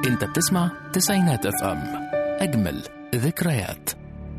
انت بتسمع تسعينات اف ام اجمل ذكريات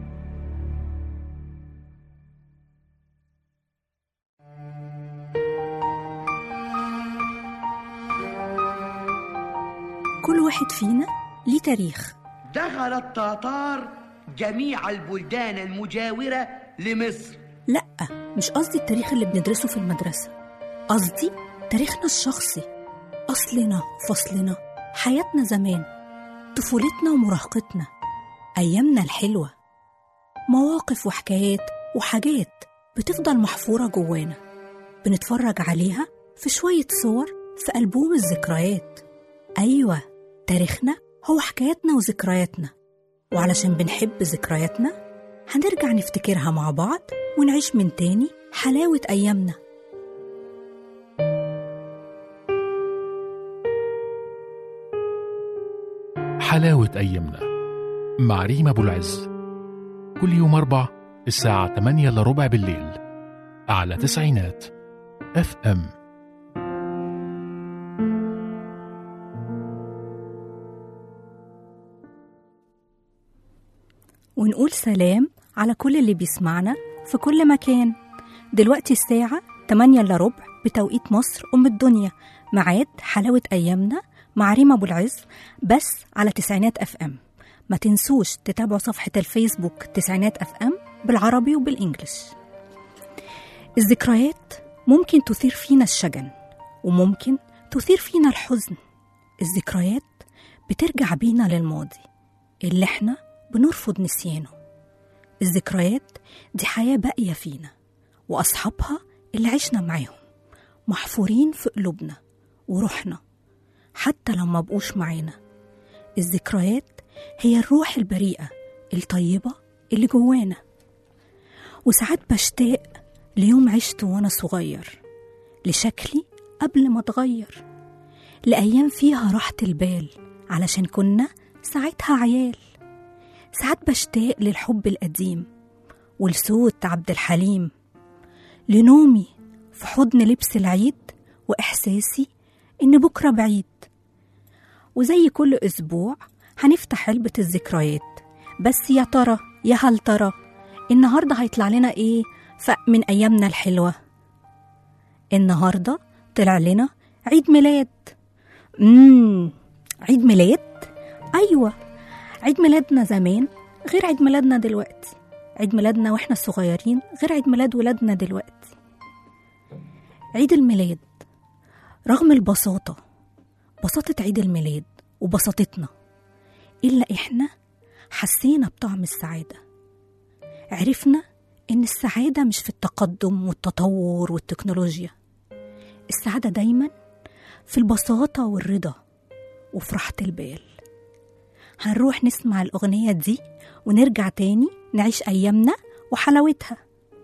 كل واحد فينا ليه تاريخ دخل التتار جميع البلدان المجاورة لمصر لأ مش قصدي التاريخ اللي بندرسه في المدرسة قصدي تاريخنا الشخصي أصلنا فصلنا حياتنا زمان طفولتنا ومراهقتنا أيامنا الحلوة مواقف وحكايات وحاجات بتفضل محفورة جوانا بنتفرج عليها في شوية صور في ألبوم الذكريات أيوة تاريخنا هو حكاياتنا وذكرياتنا وعلشان بنحب ذكرياتنا هنرجع نفتكرها مع بعض ونعيش من تاني حلاوة أيامنا حلاوة أيامنا مع ريم أبو العز كل يوم أربع الساعة 8 إلا ربع بالليل على تسعينات اف ام ونقول سلام على كل اللي بيسمعنا في كل مكان دلوقتي الساعة 8 إلا ربع بتوقيت مصر أم الدنيا ميعاد حلاوة أيامنا مع ريم أبو العز بس على تسعينات أف أم ما تنسوش تتابعوا صفحة الفيسبوك تسعينات أف أم بالعربي وبالإنجليش الذكريات ممكن تثير فينا الشجن وممكن تثير فينا الحزن الذكريات بترجع بينا للماضي اللي احنا بنرفض نسيانه الذكريات دي حياة باقية فينا وأصحابها اللي عشنا معاهم محفورين في قلوبنا وروحنا حتى لو ما بقوش معانا الذكريات هي الروح البريئة الطيبة اللي جوانا وساعات بشتاق ليوم عشته وأنا صغير لشكلي قبل ما اتغير لأيام فيها راحة البال علشان كنا ساعتها عيال ساعات بشتاق للحب القديم ولصوت عبد الحليم لنومي في حضن لبس العيد وإحساسي إن بكرة بعيد وزي كل أسبوع هنفتح علبة الذكريات بس يا ترى يا هل ترى النهاردة هيطلع لنا إيه ف- من أيامنا الحلوة النهاردة طلع لنا عيد ميلاد مم عيد ميلاد أيوة عيد ميلادنا زمان غير عيد ميلادنا دلوقتي عيد ميلادنا واحنا صغيرين غير عيد ميلاد ولادنا دلوقتي عيد الميلاد رغم البساطة بساطة عيد الميلاد وبساطتنا إلا إحنا حسينا بطعم السعادة عرفنا إن السعادة مش في التقدم والتطور والتكنولوجيا السعادة دايما في البساطة والرضا وفي راحة البال هنروح نسمع الأغنية دي ونرجع تاني نعيش أيامنا وحلاوتها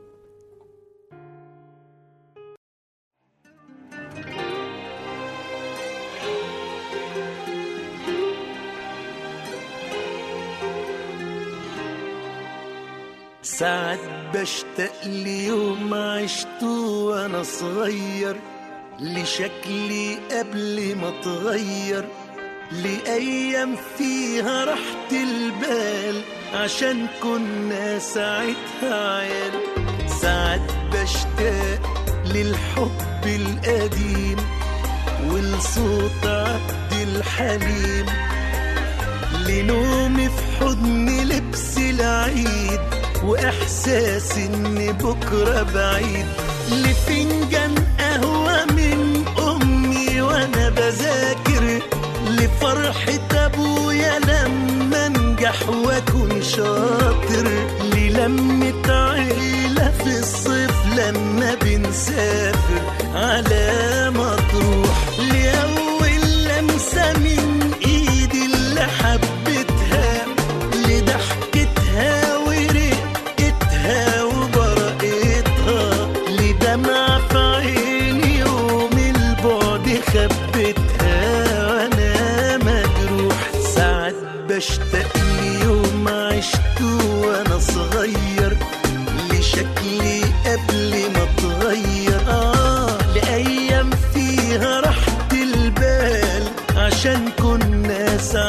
ساعات بشتاق ليوم عشته وانا صغير لشكلي قبل ما اتغير لأيام فيها راحة البال عشان كنا ساعتها عيال ساعات بشتاق للحب القديم ولصوت عبد الحليم لنومي في حضن لبس العيد واحساس ان بكره بعيد لفنجان قهوه من امي وانا بذاكر لفرحه ابويا لما انجح واكون شاطر للمه عيله في الصيف لما بنسافر على مطروح لاول لمسه من ايدي اللي حبيتها لضحكتها ورقتها وبرقتها لدمع في عيني يوم البعد خبتها وانا مجروح ساعات بشتاق ليوم عشته وانا صغير لشكلي قبل ما اتغير اه لايام فيها راحة البال عشان كنا ساعتها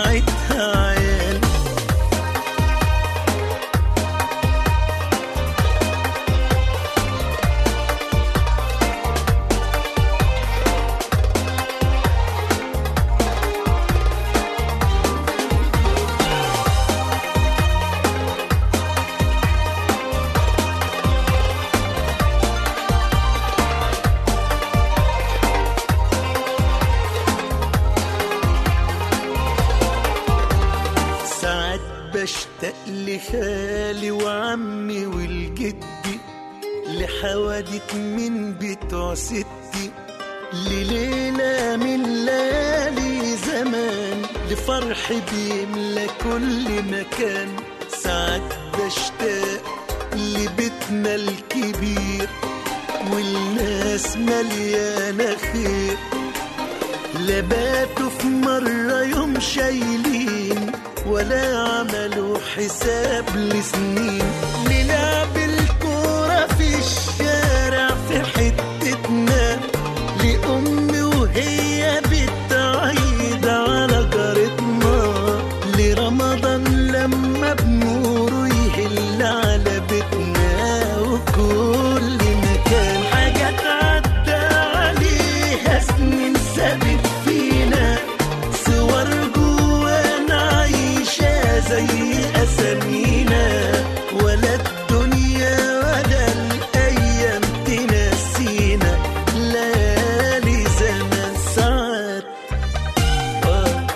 لخالي وعمي والجدي لحوادث من بتوع ستي لليلة من ليالي زمان لفرح بيملى كل مكان ساعات بشتاق لبيتنا الكبير والناس مليانة خير لا باتوا في مرة يوم شايلين ولا عملوا حساب لسنين نلعب الكورة في الشارع في حتتنا لأمي وهي بتعيد على جارتنا لرمضان لما بنوره يهل على بيتنا وكل مكان حاجات عدى عليها سنين سابت فينا صور جوانا عايشة زي أسامينا ولا الدنيا ولا الأيام تنسينا ليالي زمان ساعات آه،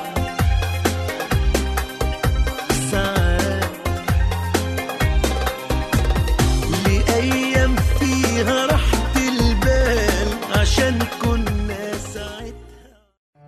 ساعات لأيام فيها راحة البال عشان كنا ساعتها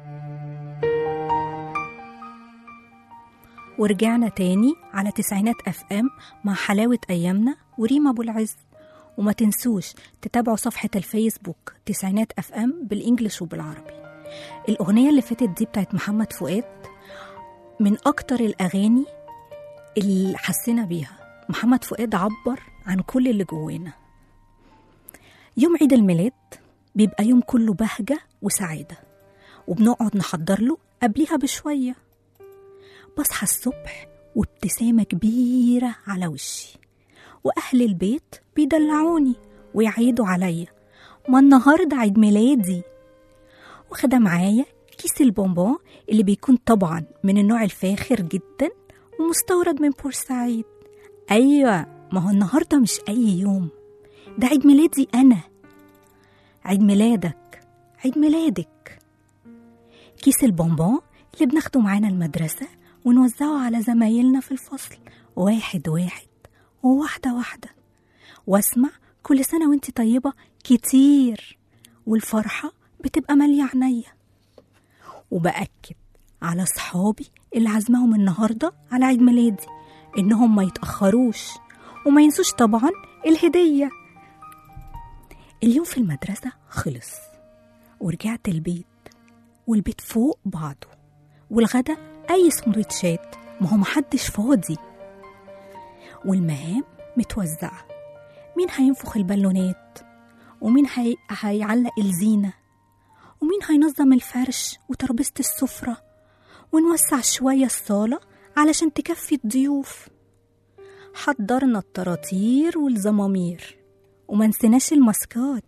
ورجعنا تاني على تسعينات اف ام مع حلاوة ايامنا وريما ابو العز وما تنسوش تتابعوا صفحة الفيسبوك تسعينات اف ام بالانجلش وبالعربي الاغنية اللي فاتت دي بتاعت محمد فؤاد من اكتر الاغاني اللي حسينا بيها محمد فؤاد عبر عن كل اللي جوانا يوم عيد الميلاد بيبقى يوم كله بهجة وسعادة وبنقعد نحضر له قبليها بشوية بصحى الصبح وابتسامة كبيرة على وشي وأهل البيت بيدلعوني ويعيدوا عليا ما النهاردة عيد ميلادي واخدة معايا كيس البونبون اللي بيكون طبعا من النوع الفاخر جدا ومستورد من بورسعيد أيوة ما هو النهاردة مش أي يوم ده عيد ميلادي أنا عيد ميلادك عيد ميلادك كيس البونبون اللي بناخده معانا المدرسة ونوزعه على زمايلنا في الفصل واحد واحد وواحدة واحدة واسمع كل سنة وانت طيبة كتير والفرحة بتبقى مالية عينيا وبأكد على صحابي اللي عازماهم النهاردة على عيد ميلادي إنهم ما يتأخروش وما ينسوش طبعا الهدية اليوم في المدرسة خلص ورجعت البيت والبيت فوق بعضه والغدا أي سندوتشات ما هو محدش فاضي والمهام متوزعة مين هينفخ البالونات ومين هي... هيعلق الزينة ومين هينظم الفرش وترابيزة السفرة ونوسع شوية الصالة علشان تكفي الضيوف حضرنا الطراطير والزمامير وما نسيناش الماسكات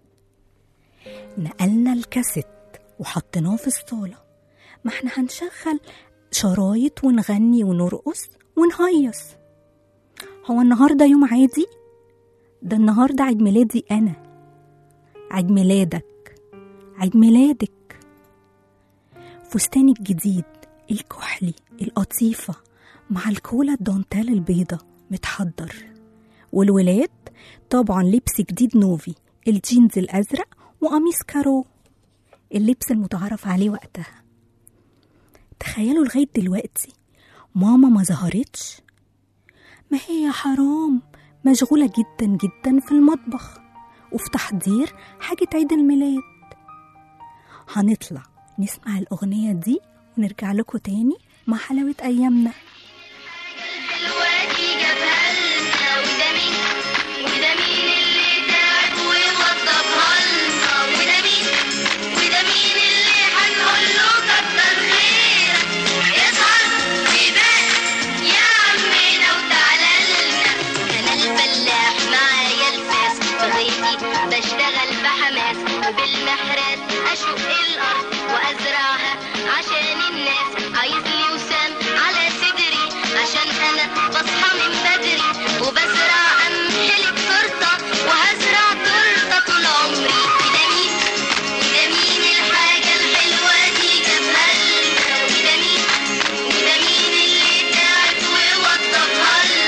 نقلنا الكاسيت وحطيناه في الصالة ما احنا هنشغل شرايط ونغني ونرقص ونهيص هو النهاردة يوم عادي ده النهاردة عيد ميلادي أنا عيد ميلادك عيد ميلادك فستاني الجديد الكحلي القطيفة مع الكولا الدانتال البيضة متحضر والولاد طبعا لبس جديد نوفي الجينز الأزرق وقميص كارو اللبس المتعارف عليه وقتها تخيلوا لغاية دلوقتي ماما ما ظهرتش ما هي حرام مشغولة جدا جدا في المطبخ وفي تحضير حاجة عيد الميلاد هنطلع نسمع الأغنية دي ونرجع لكم تاني مع حلاوة أيامنا دلوقتي جابها لنا وده مين وده مين اللي تعب ووظفها لنا وده مين وده مين اللي هنقول له كتر خيرك يظهر ويبان يا عمنا وتعالى لنا انا الفلاح معايا الفاس بغيتي بشتغل بحماس وبالمحرات اشق الارض وازرعها عشان الناس عايز لي وسام على صدري عشان انا بصحى من بدري وبزرع امحلة تورته وهزرع تورته طول عمري وده مين وده مين الحاجة الحلوة دي جابها لنا وده مين وده مين اللي تعب ووظفها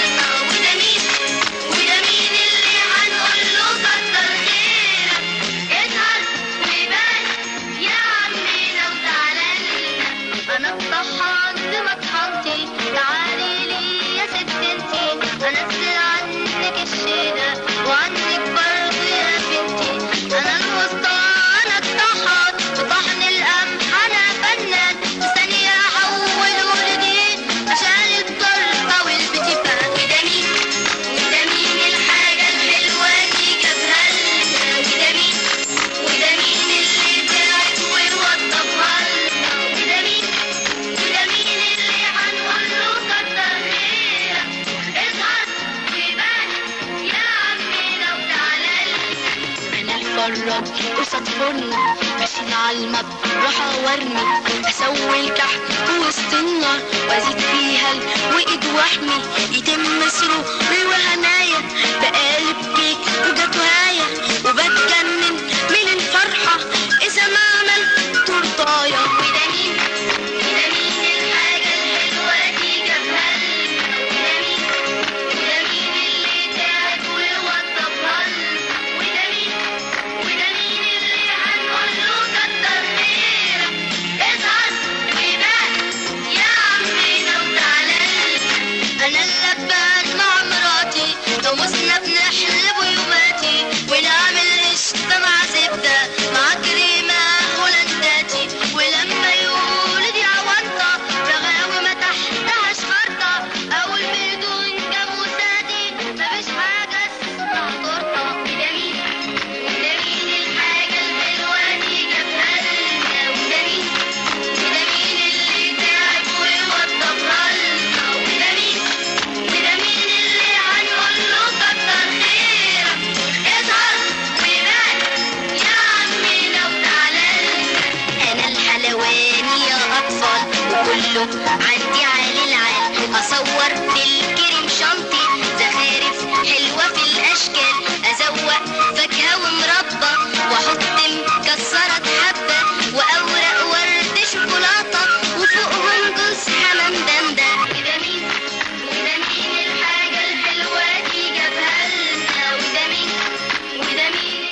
الفرن اشيل على المطرح وارمي اسوي الكحك وسط النار وازيد فيها الوقت واحمي يتم سروري وهنايا بقالب كيك وجاتوهايا وبتجنن من الفرحة إذا ما عملت تورتاية وده مين وده مين الحاجة الحلوة دي جابها لنا وده مين وده مين اللي تعب ووضبها لنا وده مين وده مين اللي هنقول له كتر خيرك اصحى وبات يا عمنا وتعالى لنا انا اللبان مع مراتي طموسنا بنحلب ويوماتي ونعمل قشطة مع زبدة مع كريمة هولنداتي ولما يولد يا ورطة رغاوي ما تحتها شفرطة أول بدون جاموساتي مفيش حاجة اسمها تورتة وده مين وده مين الحاجة الحلوة دي جابها لنا وده مين وده مين اللي تعب ووضبها لنا وده مين وده مين اللي هنقول له كتر خيرك اظهر وبان يا عمنا وتعالى لنا انا الحلواني يا اطفال وكله عندي عالي العال اصور بالكريم شنطي زخارف حلوه في الاشكال ازوق فاكهه ومربى واحط مكسرات حبه واوراق ورد شوكولاته وفوقهم جوز حمام بامبا وده مين وده مين الحاجه الحلوه دي جابها لنا وده مين وده مين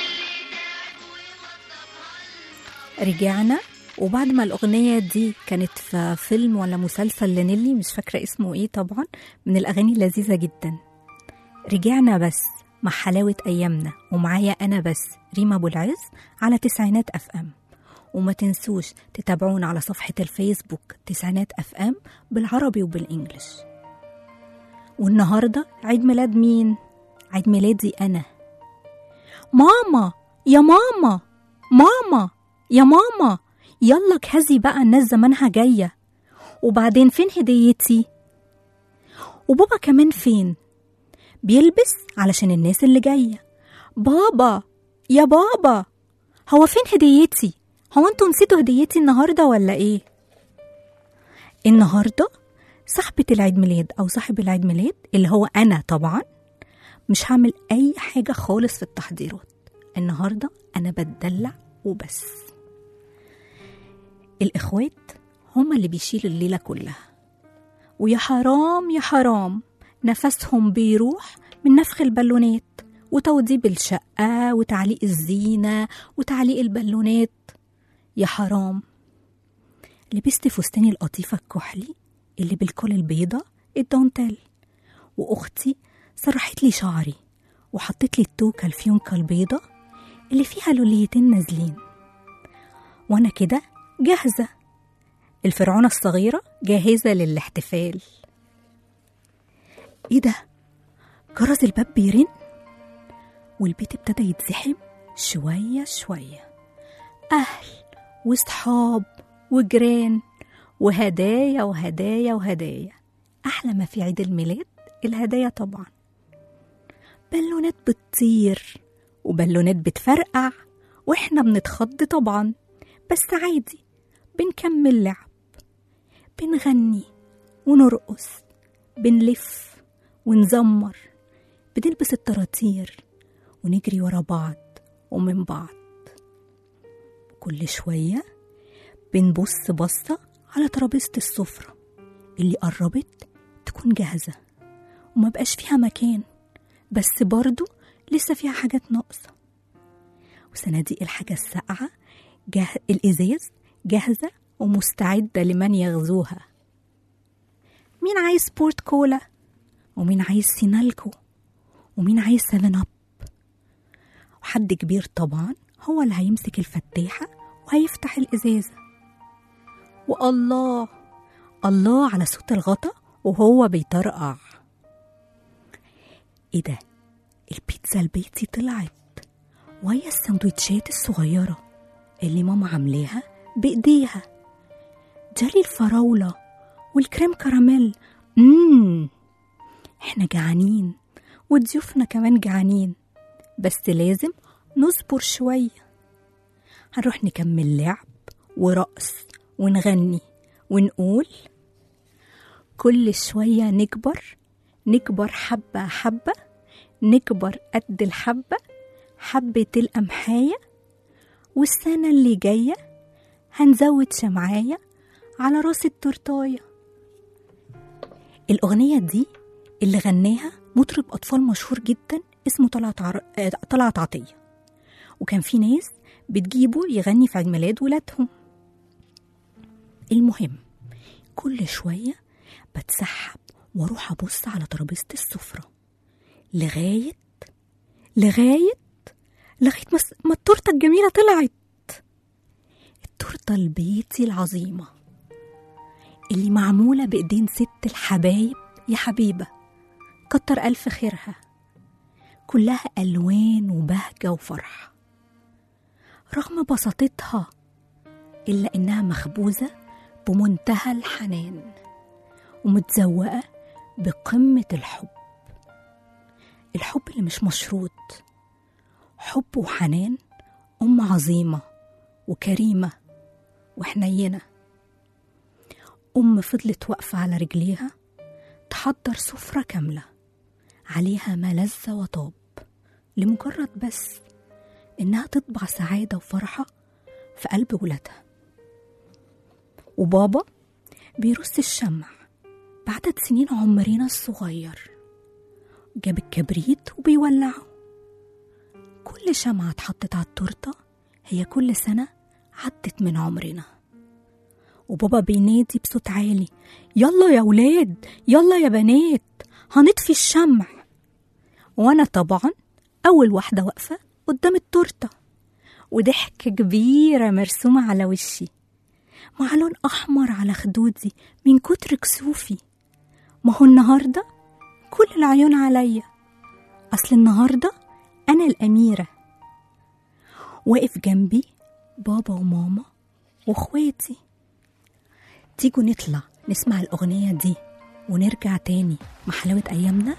رجعنا وبعد ما الأغنية دي كانت في فيلم ولا مسلسل لنيلي مش فاكرة اسمه ايه طبعا من الأغاني اللذيذة جدا رجعنا بس مع حلاوة أيامنا ومعايا أنا بس ريما أبو العز على تسعينات أف أم وما تنسوش تتابعونا على صفحة الفيسبوك تسعينات أف أم بالعربي وبالإنجليش والنهاردة عيد ميلاد مين؟ عيد ميلادي أنا ماما يا ماما ماما يا ماما يلا اجهزي بقى الناس زمانها جاية وبعدين فين هديتي وبابا كمان فين بيلبس علشان الناس اللي جاية بابا يا بابا هو فين هديتي هو انتوا نسيتوا هديتي النهاردة ولا ايه النهاردة صاحبة العيد ميلاد أو صاحب العيد ميلاد اللي هو أنا طبعا مش هعمل أي حاجة خالص في التحضيرات النهاردة أنا بتدلع وبس الإخوات هما اللي بيشيلوا الليلة كلها ويا حرام يا حرام نفسهم بيروح من نفخ البالونات وتوضيب الشقة وتعليق الزينة وتعليق البالونات يا حرام لبست فستاني القطيفة الكحلي اللي بالكل البيضة الدانتيل وأختي سرحت لي شعري وحطت لي التوكة الفيونكة البيضة اللي فيها لوليتين نازلين وأنا كده جاهزة الفرعونة الصغيرة جاهزة للاحتفال ايه ده جرس الباب بيرن والبيت ابتدى يتزحم شوية شوية أهل وصحاب وجيران وهدايا وهدايا وهدايا أحلى ما في عيد الميلاد الهدايا طبعا بالونات بتطير وبالونات بتفرقع واحنا بنتخض طبعا بس عادي بنكمل لعب بنغني ونرقص بنلف ونزمر بنلبس الطراطير ونجري ورا بعض ومن بعض كل شوية بنبص بصة على ترابيزة السفرة اللي قربت تكون جاهزة وما بقاش فيها مكان بس برضو لسه فيها حاجات ناقصة وصناديق الحاجة الساقعة جاه... الإزاز جاهزة ومستعدة لمن يغزوها مين عايز سبورت كولا ومين عايز سينالكو ومين عايز سيفن اب وحد كبير طبعا هو اللي هيمسك الفتاحة وهيفتح الإزازة والله الله على صوت الغطا وهو بيطرقع ايه ده البيتزا البيتي طلعت وهي السندوتشات الصغيرة اللي ماما عاملاها بإيديها جالي الفراولة والكريم كراميل مم. احنا جعانين وضيوفنا كمان جعانين بس لازم نصبر شوية هنروح نكمل لعب ورقص ونغني ونقول كل شوية نكبر نكبر حبة حبة نكبر قد الحبة حبة القمحاية والسنة اللي جاية هنزود شمعاية على راس التورتاية الأغنية دي اللي غناها مطرب أطفال مشهور جدا اسمه طلعت عر... آه، طلعت عطية وكان في ناس بتجيبه يغني في عيد ميلاد ولادهم المهم كل شوية بتسحب واروح ابص على ترابيزة السفرة لغاية لغاية لغاية ما الس- ما التورتة الجميلة طلعت التورتة البيتي العظيمة اللي معمولة بإيدين ست الحبايب يا حبيبة كتر ألف خيرها كلها ألوان وبهجة وفرح رغم بساطتها إلا إنها مخبوزة بمنتهى الحنان ومتزوقة بقمة الحب الحب اللي مش مشروط حب وحنان أم عظيمة وكريمة وحنينة أم فضلت واقفة على رجليها تحضر سفرة كاملة عليها ما لذ وطاب لمجرد بس إنها تطبع سعادة وفرحة في قلب ولادها وبابا بيرص الشمع بعدد سنين عمرنا الصغير جاب الكبريت وبيولعه كل شمعة اتحطت على التورتة هي كل سنة عدت من عمرنا وبابا بينادي بصوت عالي يلا يا ولاد يلا يا بنات هنطفي الشمع وانا طبعا اول واحدة واقفة قدام التورتة وضحكة كبيرة مرسومة على وشي مع لون أحمر على خدودي من كتر كسوفي ما هو النهاردة كل العيون عليا أصل النهاردة أنا الأميرة واقف جنبي بابا وماما واخواتي تيجوا نطلع نسمع الأغنية دي ونرجع تاني مع حلاوة أيامنا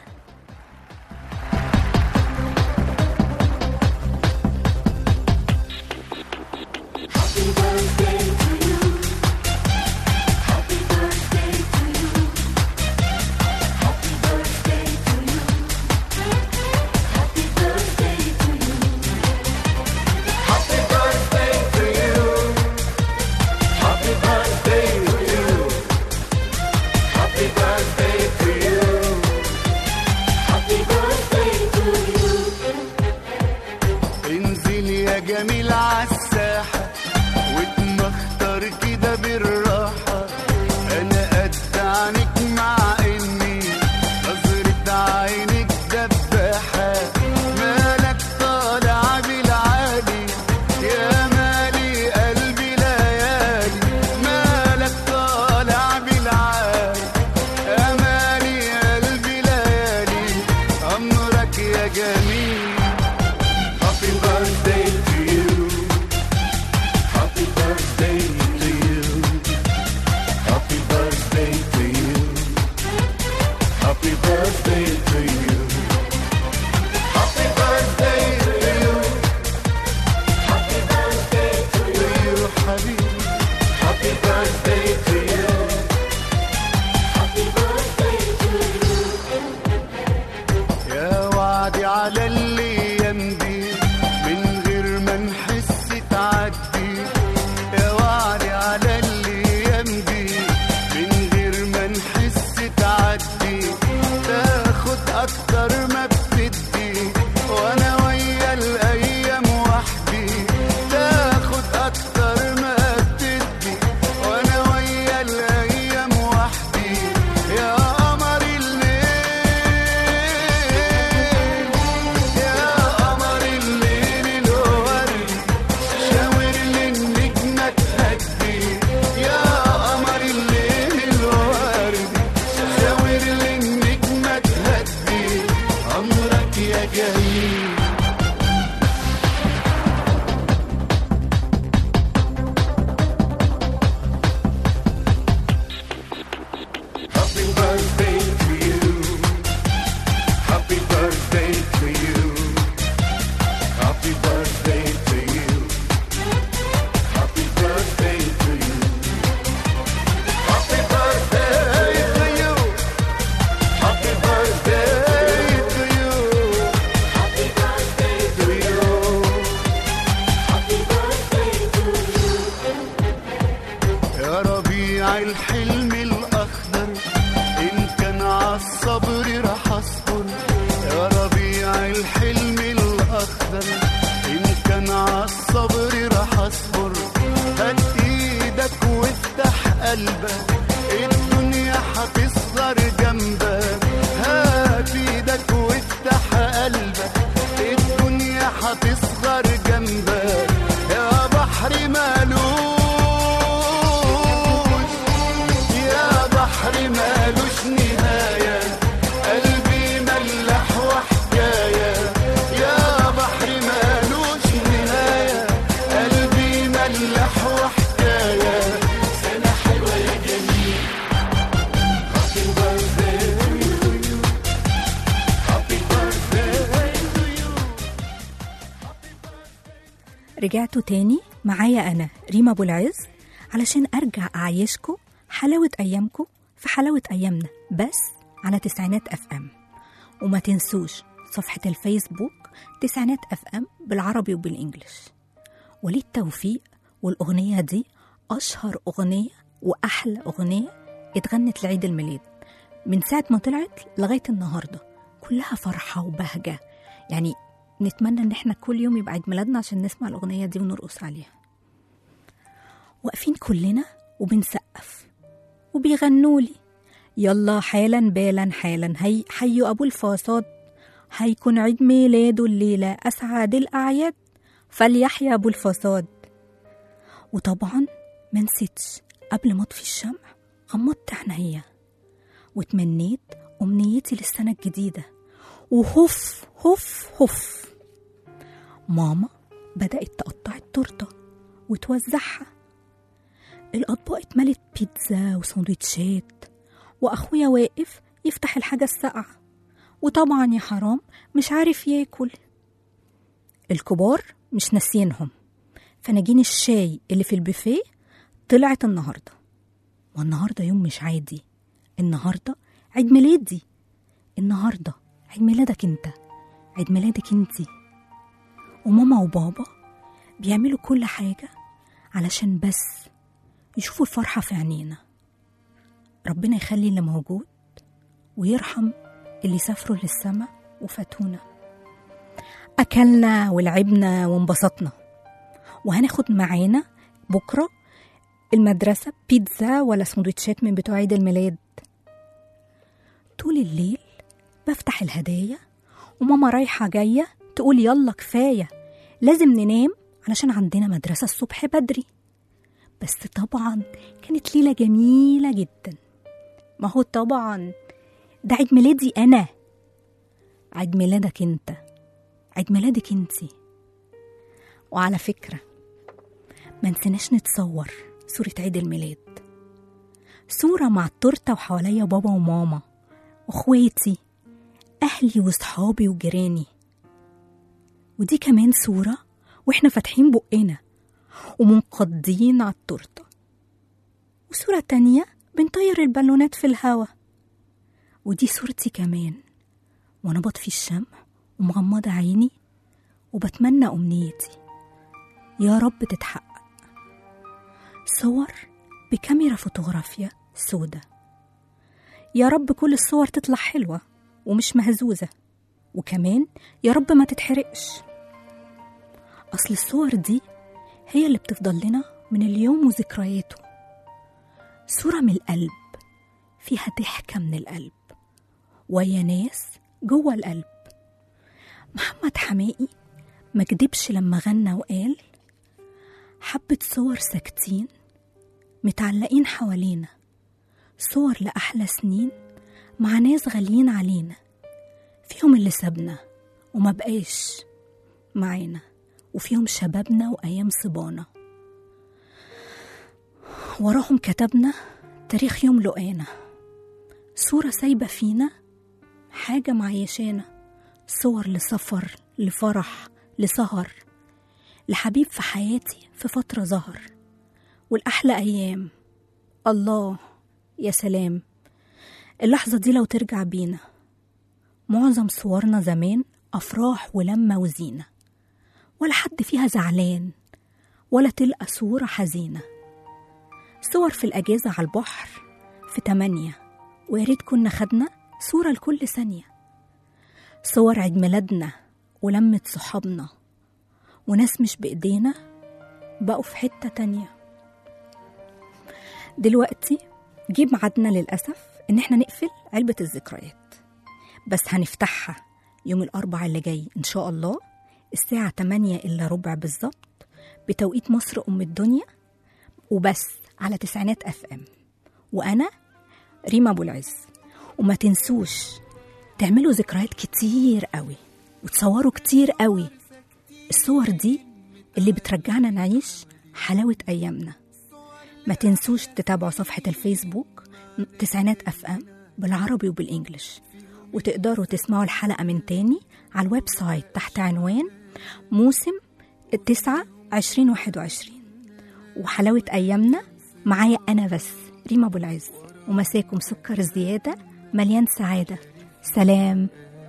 انزل يا جميل عالساحة واتمختر كده بالراحة انا قد عنك مع اني نظرة عينك دباحة مالك طالع بالعالي يا مالي قلبي ليالي مالك طالع بالعالي يا مالي قلبي ليالي امرك يا جميل Happy birthday to you. Happy birthday to you. Happy birthday to you. Happy birthday to you. Happy birthday to you. Happy birthday to you, حبيبي. Happy birthday to you. Happy birthday to you. يا وعدي على الايام دي من غير ما نحس تعدي يا وعدي الحلم الأخضر إن كان عالصبر راح أصبر يا ربيع الحلم الأخضر إن كان عالصبر راح أصبر هات إيدك وافتح قلبك الدنيا هتصغر جنبك هات إيدك وافتح قلبك الدنيا هتصغر جنبك يا بحر مالوش يا بحر مالوش نهاية قلبي ملح وحكاية يا بحر مالوش نهاية قلبي ملح وحكاية سنة حلوة يا جميل Happy birthday to you Happy birthday to you رجعتوا تاني معايا أنا ريما أبو العز علشان أرجع أعيشكم حلاوة أيامكم في حلاوة أيامنا بس على تسعينات أف أم وما تنسوش صفحة الفيسبوك تسعينات أف أم بالعربي وبالإنجليش وليد توفيق والأغنية دي أشهر أغنية وأحلى أغنية اتغنت لعيد الميلاد من ساعة ما طلعت لغاية النهاردة كلها فرحة وبهجة يعني نتمنى ان احنا كل يوم يبقى عيد ميلادنا عشان نسمع الاغنيه دي ونرقص عليها واقفين كلنا وبنسقف وبيغنوا لي يلا حالا بالا حالا هي حيوا ابو الفاصاد هيكون عيد ميلاده الليله اسعد الاعياد فليحيا ابو الفاصاد وطبعا ما نسيتش قبل ما اطفي الشمع غمضت عينيا وتمنيت امنيتي للسنه الجديده وهف هف هف ماما بدأت تقطع التورتة وتوزعها الأطباق اتملت بيتزا وسندوتشات وأخويا واقف يفتح الحاجة الساقعة وطبعا يا حرام مش عارف ياكل الكبار مش ناسينهم فناجين الشاي اللي في البوفيه طلعت النهاردة والنهاردة يوم مش عادي النهاردة عيد ميلادي النهاردة عيد ميلادك انت عيد ميلادك انتي وماما وبابا بيعملوا كل حاجة علشان بس يشوفوا الفرحة في عينينا ربنا يخلي اللي موجود ويرحم اللي سافروا للسما وفاتونا أكلنا ولعبنا وانبسطنا وهناخد معانا بكرة المدرسة بيتزا ولا سندوتشات من بتوع عيد الميلاد طول الليل بفتح الهدايا وماما رايحة جاية تقول يلا كفاية لازم ننام علشان عندنا مدرسة الصبح بدري بس طبعا كانت ليلة جميلة جدا ما هو طبعا ده عيد ميلادي أنا عيد ميلادك أنت عيد ميلادك أنتي وعلى فكرة ما نسيناش نتصور صورة عيد الميلاد صورة مع التورتة وحواليا بابا وماما واخواتي أهلي وصحابي وجيراني ودي كمان صورة واحنا فاتحين بقنا ومنقضين على التورتة وصورة تانية بنطير البالونات في الهوا ودي صورتي كمان وانا بطفي الشمع ومغمضة عيني وبتمنى أمنيتي يا رب تتحقق صور بكاميرا فوتوغرافيا سودة يا رب كل الصور تطلع حلوة ومش مهزوزة وكمان يا رب ما تتحرقش أصل الصور دي هي اللي بتفضل لنا من اليوم وذكرياته صورة من القلب فيها ضحكة من القلب ويا ناس جوه القلب محمد حمائي ما كدبش لما غنى وقال حبة صور ساكتين متعلقين حوالينا صور لأحلى سنين مع ناس غاليين علينا فيهم اللي سابنا وما بقاش معانا وفيهم شبابنا وأيام صبانا وراهم كتبنا تاريخ يوم لقانا صورة سايبة فينا حاجة معيشانا صور لسفر لفرح لسهر لحبيب في حياتي في فترة ظهر والأحلى أيام الله يا سلام اللحظة دي لو ترجع بينا معظم صورنا زمان أفراح ولمة وزينة ولا حد فيها زعلان ولا تلقى صورة حزينة صور في الأجازة على البحر في تمانية ويا ريت كنا خدنا صورة لكل ثانية صور عيد ميلادنا ولمة صحابنا وناس مش بإيدينا بقوا في حتة تانية دلوقتي جه ميعادنا للأسف إن احنا نقفل علبة الذكريات بس هنفتحها يوم الأربع اللي جاي إن شاء الله الساعة 8 إلا ربع بالظبط بتوقيت مصر أم الدنيا وبس على تسعينات اف ام وانا ريما ابو العز وما تنسوش تعملوا ذكريات كتير قوي وتصوروا كتير قوي الصور دي اللي بترجعنا نعيش حلاوة أيامنا ما تنسوش تتابعوا صفحة الفيسبوك تسعينات اف ام بالعربي وبالإنجليش وتقدروا تسمعوا الحلقة من تاني على الويب سايت تحت عنوان موسم التسعة عشرين واحد وعشرين وحلاوة أيامنا معايا أنا بس ريما أبو العز ومساكم سكر زيادة مليان سعادة سلام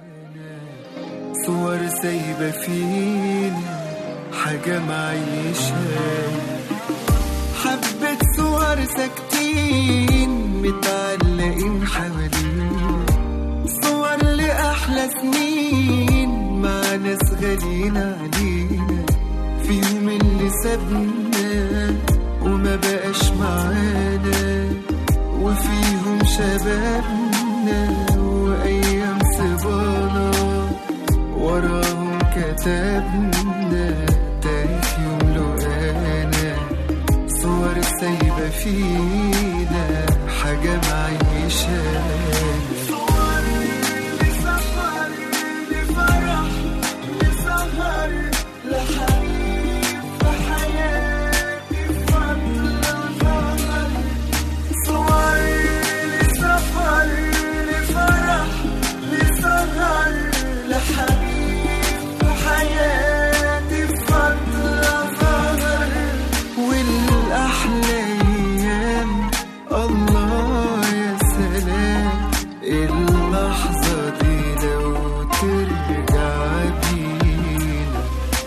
صور سايبة فينا حاجة معيشها حبة صور ساكتين متعلقين حوالينا صور لأحلى سنين مع ناس غاليين علينا فيهم اللي سابنا وما بقاش معانا وفيهم شبابنا وأيام صبانا وراهم كتبنا تاريخ يملؤنا صور سايبة فينا حاجة معيشانا صور لسفر لفرح لسهر لحبيب في حياتي فترة ظهر صور لسفر لفرح لسهر لحبيب في حياتي فترة ظهر والأحلى أيام الله يا سلام اللحظة دي لو ترجع بينا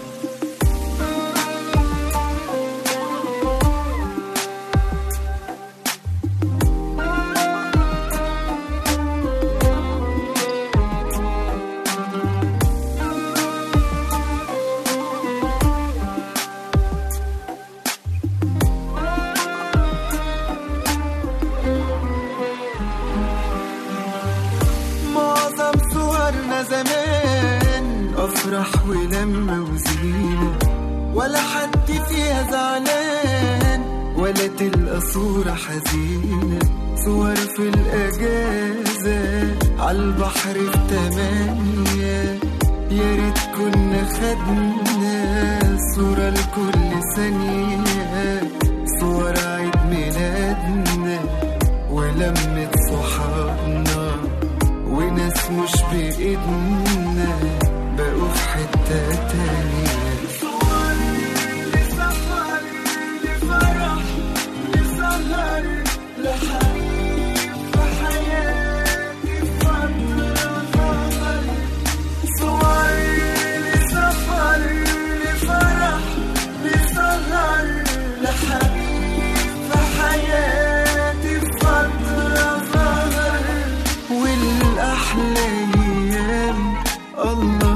معظم صورنا زمان أفرح ولما وزينة ولا حد فيها زعلان ولا تلقى صورة حزينة صور في الأجازة عالبحر في تمانية يا ريت كنا خدنا صورة لكل ثانية صور عيد ميلادنا ولمة صحابنا وناس مش بإيدنا بقوا في حتة تانية صور لسفر لفرح لسهر لحبيب في حياتي فترة ظهر صور لسفر لفرح لسهر لحبيب في حياتي فترة ظهر والأحلى أيام الله